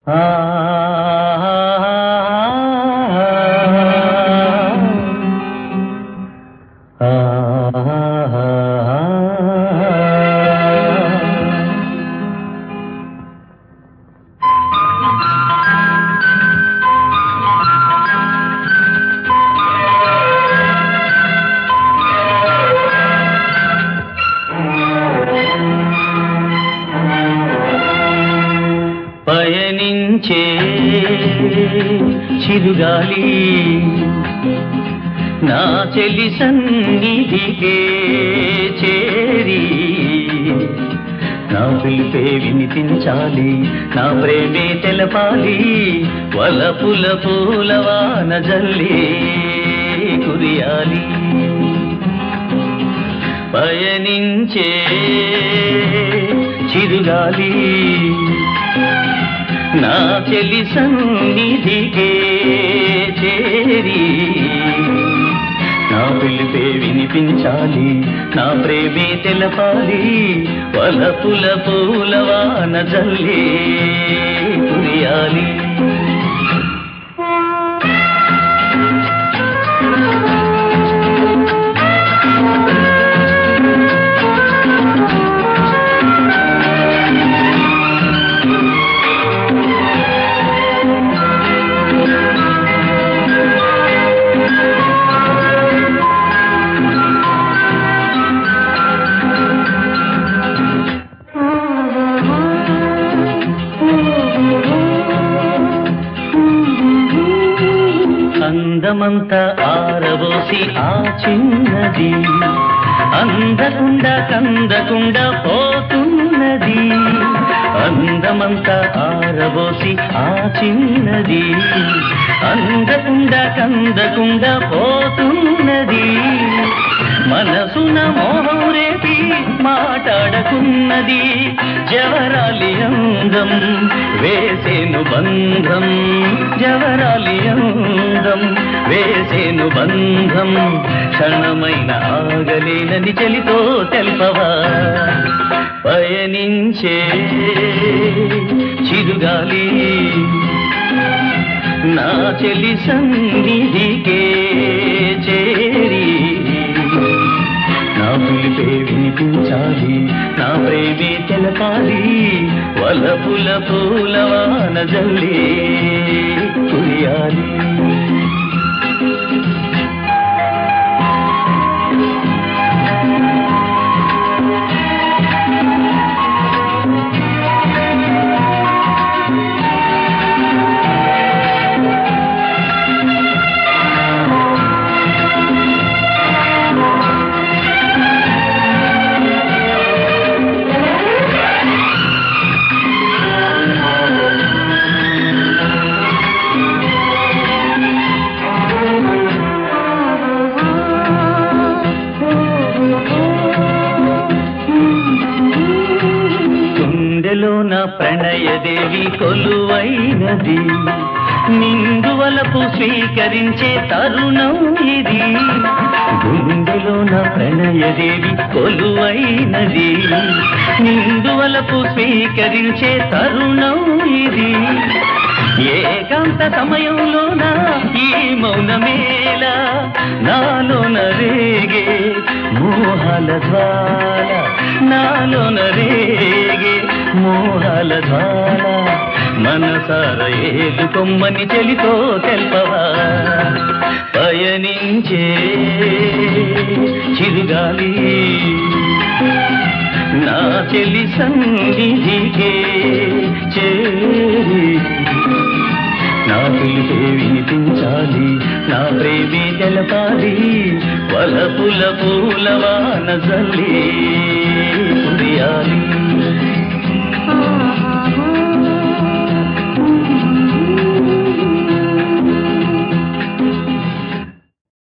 పయనించే చిరుగాలి నా చెలి సన్నిధికే చేరి నా పిలిపే వినిపించాలి నా ప్రేమే తెలపాలి వలపుల పూలవాన జల్లి కురియాలి పయనించే చిరుగాలి నా చెలి సన్నిధికే చేరి నా పిలిపే వినిపించాలి నా ప్రేమే తెలపాలి వలపుల పూలవాన జల్లి కురియాలి అందమంతా ఆరబోసి ఆ చిన్నది అందకుండా కందకుండా పోతున్నది అందమంతా ఆరబోసి ఆ చిన్నది అందకుండా కందకుండా పోతున్నది మనసున మోహం రేపి మాట్లాడకున్నది జవరాలి అందం వేసేను బంధం జవరాలి అందం వేసేను బంధం క్షణమైన ఆగలేనని చెలితో తెల్పవా పయనించే చిరుగాలి నా చెలి సన్నిధికే చేరి నా పిలిపే వినిపించాలి నా ప్రేమే తెలపాలి వలపుల పూలవాన జల్లి కురియాలి గుండెలోన ప్రణయదేవి కొలువైనది నిందువలపు స్వీకరించే తరుణం ఇది గుండెలోన ప్రణయదేవి కొలువైనది నిందువలపు స్వీకరించే తరుణం ఇది ఏకాంత సమయంలోన ఈ మౌనమేలా నాలోన రేగే మోహాల జ్వాల నాలోన రేగే మోహాల జ్వాల మనసార ఏదు కొమ్మని చెలితో తెల్పవా పయనించే చిరుగాలి నా చెలి సన్నిధికే చేరి నా పిలిపే వినిపించాలి నా ప్రేమే తెలపాలి వలపుల పూలవాన జల్లి కురియాలి